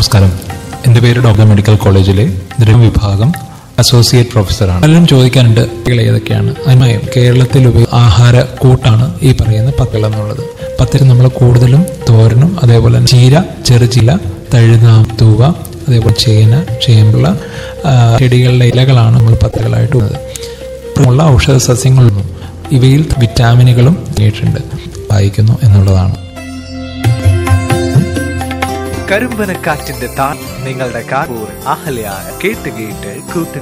നമസ്കാരം എൻ്റെ പേര് ഡോക്ടർ മെഡിക്കൽ കോളേജിലെ ദ്രവ വിഭാഗം അസോസിയേറ്റ് പ്രൊഫസറാണ് പലരും ചോദിക്കാനുണ്ട് പത്തികൾ ഏതൊക്കെയാണ് അതിനായി കേരളത്തിൽ ഉപയോഗ ആഹാര കൂട്ടാണ് ഈ പറയുന്ന പത്തികൾ എന്നുള്ളത് പത്തിൽ നമ്മൾ കൂടുതലും തോരനും അതേപോലെ തന്നെ ചീര ചെറുചീല തഴുതാം തൂവ അതേപോലെ ചേന ചേമ്പുള്ള ആ, ചെടികളുടെ ഇലകളാണ് നമ്മൾ പത്തികളായിട്ട് ഉള്ളത് ഉള്ള ഔഷധ സസ്യങ്ങളൊന്നും ഇവയിൽ വിറ്റാമിനുകളും നേരിട്ടുണ്ട് വായിക്കുന്നു എന്നുള്ളതാണ് കരിമ്പനക്കാറ്റിന്റെ താ നിങ്ങളുടെ കാർപൂർ അഹല്യ കേട്ട് കേട്ട് കൂട്ട്